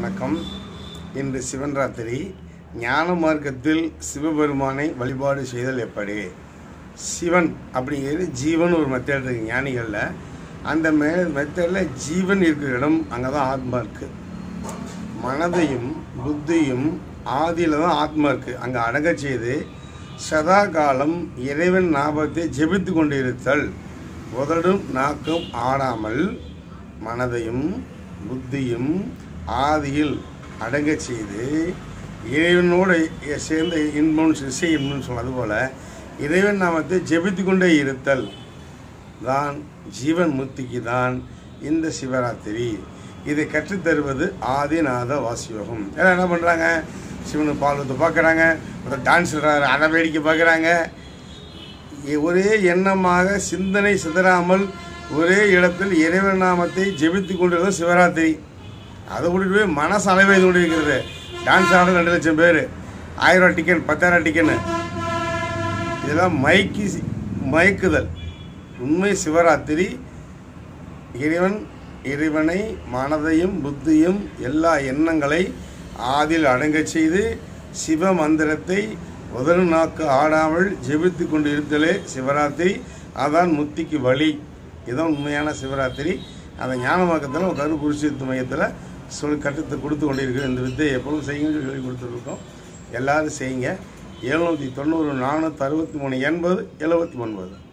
வணக்கம் இன்று சிவன் ராத்திரி ஞான மார்க்கத்தில் சிவபெருமானை வழிபாடு செய்தல் எப்படி சிவன் அப்படிங்கிறது ஜீவன் ஒரு மெத்தட் இருக்கு ஞானிகளில் அந்த மெ மெத்தடில் ஜீவன் இருக்கிற இடம் அங்கே தான் ஆத்மா இருக்குது மனதையும் புத்தியும் ஆதியில் தான் ஆத்மா இருக்குது அங்கே அடங்கச் செய்து சதா காலம் இறைவன் ஞாபகத்தை ஜெபித்து கொண்டிருத்தல் உதடும் நாக்கும் ஆடாமல் மனதையும் புத்தியும் ஆதியில் அடங்கச் செய்து இறைவனோடு சேர்ந்த இன்பம் இசை இன்பம்னு சொன்னது போல இறைவன் நாமத்தை ஜெபித்து கொண்டே இருத்தல் தான் ஜீவன் முக்திக்கு தான் இந்த சிவராத்திரி இதை கற்றுத்தருவது ஆதிநாத வாசியோகம் எல்லாம் என்ன பண்ணுறாங்க சிவனுக்கு பால் ஊற்று பார்க்குறாங்க ஒருத்தர் டான்ஸ் அதை வேடிக்கை பார்க்குறாங்க ஒரே எண்ணமாக சிந்தனை சிதறாமல் ஒரே இடத்தில் இறைவன் நாமத்தை ஜெபித்து கொண்டிருந்த சிவராத்திரி அதை விட்டுட்டு போய் மனசு அளவைது கொண்டு இருக்கிறது டான்ஸ் ஆட ரெண்டு லட்சம் பேர் ஆயிரம் ரூபா டிக்கெட் பத்தாயிரம் டிக்கெட்டு இதெல்லாம் மயக்கி மயக்குதல் உண்மை சிவராத்திரி இறைவன் இறைவனை மனதையும் புத்தியும் எல்லா எண்ணங்களை ஆதில் அடங்கச் செய்து சிவ மந்திரத்தை உதறு நாக்கு ஆடாமல் ஜெபித்து கொண்டு இருத்தலே சிவராத்திரி அதான் முத்திக்கு வழி இதுதான் உண்மையான சிவராத்திரி அந்த ஞானமாக்கத்தில் கரு குருஷித்து மையத்தில் சொல்லி கற்றுத்து கொடுத்து கொண்டிருக்கிற இந்த வித்தை எப்பொழுதும் செய்யுங்க சொல்லி கொடுத்துருக்கோம் எல்லாரும் செய்யுங்க எழுநூற்றி தொண்ணூறு நானூற்றி அறுபத்தி மூணு எண்பது எழுபத்தி ஒன்பது